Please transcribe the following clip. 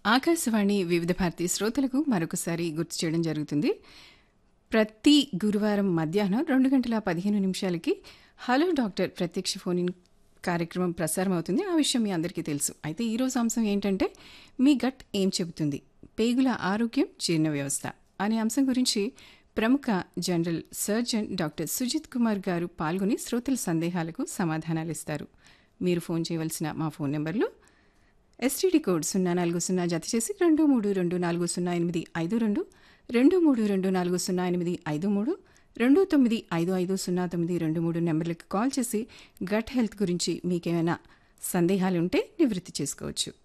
ఆకాశవాణి వివిధ భారతి శ్రోతలకు మరొకసారి గుర్తు చేయడం జరుగుతుంది ప్రతి గురువారం మధ్యాహ్నం రెండు గంటల పదిహేను నిమిషాలకి హలో డాక్టర్ ప్రత్యక్ష ఫోన్ ఇన్ కార్యక్రమం ప్రసారం అవుతుంది ఆ విషయం మీ అందరికీ తెలుసు అయితే ఈరోజు అంశం ఏంటంటే మీ గట్ ఏం చెబుతుంది పేగుల ఆరోగ్యం జీర్ణ వ్యవస్థ అనే అంశం గురించి ప్రముఖ general surgeon doctor Sujith Kumar గారు పాల్గొని శ్రోతల సందేహాలకు సమాధానాలు ఇస్తారు మీరు ఫోన్ చేయవలసిన మా ఫోన్ నెంబర్లు ఎస్టీడీ కోడ్ సున్నా నాలుగు సున్నా జత చేసి రెండు మూడు రెండు నాలుగు సున్నా ఎనిమిది ఐదు రెండు రెండు మూడు రెండు నాలుగు సున్నా ఎనిమిది ఐదు మూడు రెండు తొమ్మిది ఐదు ఐదు సున్నా తొమ్మిది రెండు మూడు నెంబర్లకు కాల్ చేసి గట్ హెల్త్ గురించి మీకేమైనా సందేహాలు ఉంటే నివృత్తి చేసుకోవచ్చు